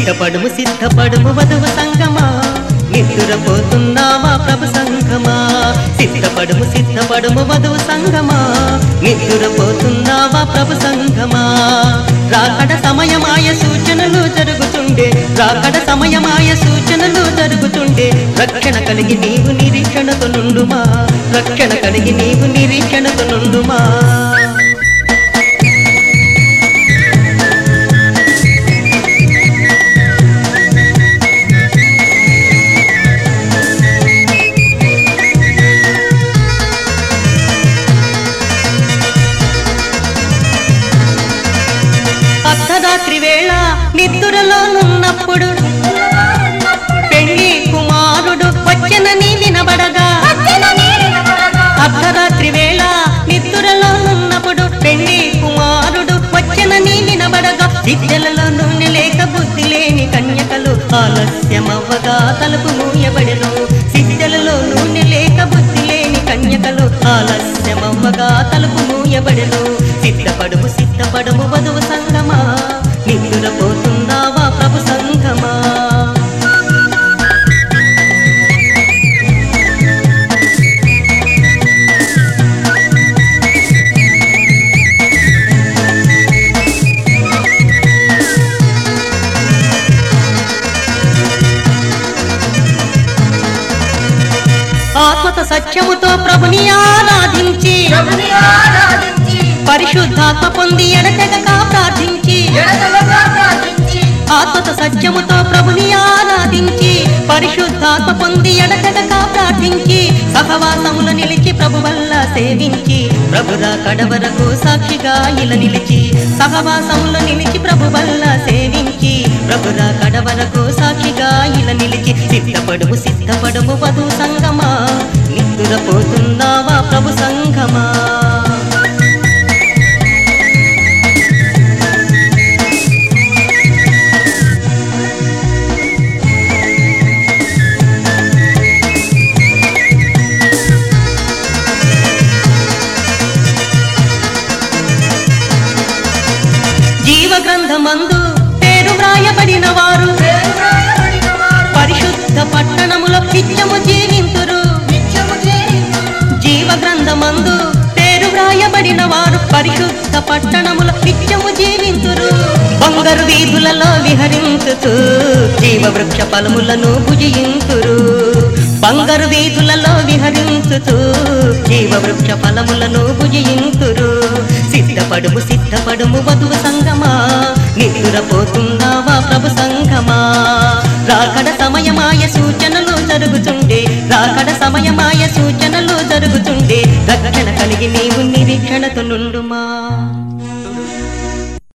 సిద్ధపడుము సిద్ధపడుము వధువు సంగమా నిద్దురపోతున్నావా ప్రభు సంగమా సిద్ధపడుము సిద్ధపడుము వధువు సంగమా నిద్దురపోతున్నావా ప్రభు సంగమా రాకడ సమయమాయ సూచనలు జరుగుతుండే రాకడ సమయమాయ సూచనలు జరుగుతుండే రక్షణ కలిగి నీవు నిరీక్షణతో నుండుమా రక్షణ కలిగి నీవు నిరీక్షణతో నుండుమా అర్ధరాత్రి వేళ నిద్దురలోనున్నప్పుడు పెళ్లి కుమారుడు వచ్చనని వినబడగా అర్ధరాత్రి వేళ నిద్దురలోనున్నప్పుడు పెళ్లి కుమారుడు వచ్చనని వినబడగా విద్యలలో నూనె లేక బుద్ధి లేని కన్యకలు ఆలస్యమవ్వగా తలుపు మూయబడెను సిద్ధలలో నూనె లేక బుద్ధి లేని కన్యకలు ఆలస్యమవ్వగా తలుపు మూయబడెను సిద్ధపడుము సిద్ధపడుము వధువు సంగమా నిద్దురపోతున్నావా ప్రభు సంగమా ఆత్మత సత్యముతో ప్రభుని ఆరాధించి ప్రభుని ఆరాధించి పరిశుద్ధాత్మ పొంది ఎడతెగక ప్రార్థించి ఎడతెగక ప్రార్థించి ఆత్మత సత్యముతో ప్రభుని ఆరాధించి పరిశుద్ధాత్మ పొంది ఎడతెగక ప్రార్థించి సహవాసములు నిలిచి ప్రభు వల్ల సేవించి ప్రభురా కడవరకు సాక్షిగా ఇల నిలిచి సహవాసములు నిలిచి ప్రభు వల్ల సేవించి ప్రభురా కడవరకు సాక్షిగా ఇల నిలిచి సిద్ధపడుము సిద్ధపడుము వధు సంగమా నిద్దురపోతున్నావా ప్రభు సంగమా జీవ గ్రంథమందు పేరు వ్రాయబడిన వారు పేరు వ్రాయబడిన వారు పరిశుద్ధ పట్టణములో నిత్యము జీవింతురు నిత్యము జీవించును. జీవ గ్రంథమందు పేరు వ్రాయబడిన వారు పరిశుద్ధ పట్టణములో నిత్యము జీవింతురు బంగారు వీధులలో విహరించుతూ జీవ వృక్ష ఫలములను భుజింతురు బంగారు వీధులలో విహరించుతూ జీవ వృక్ష ఫలములను భుజింతురు సిద్ధపడుము సిద్ధపడుము వధువు సంగమా నిద్దురపోతున్నావా ప్రభు సంగమా రాకడ సమయమాయ సూచనలు జరుగుతుండే రాకడ సమయమాయ సూచనలు జరుగుతుండే రక్షణ కలిగి నీవు నిరీక్షణతో నుండుమా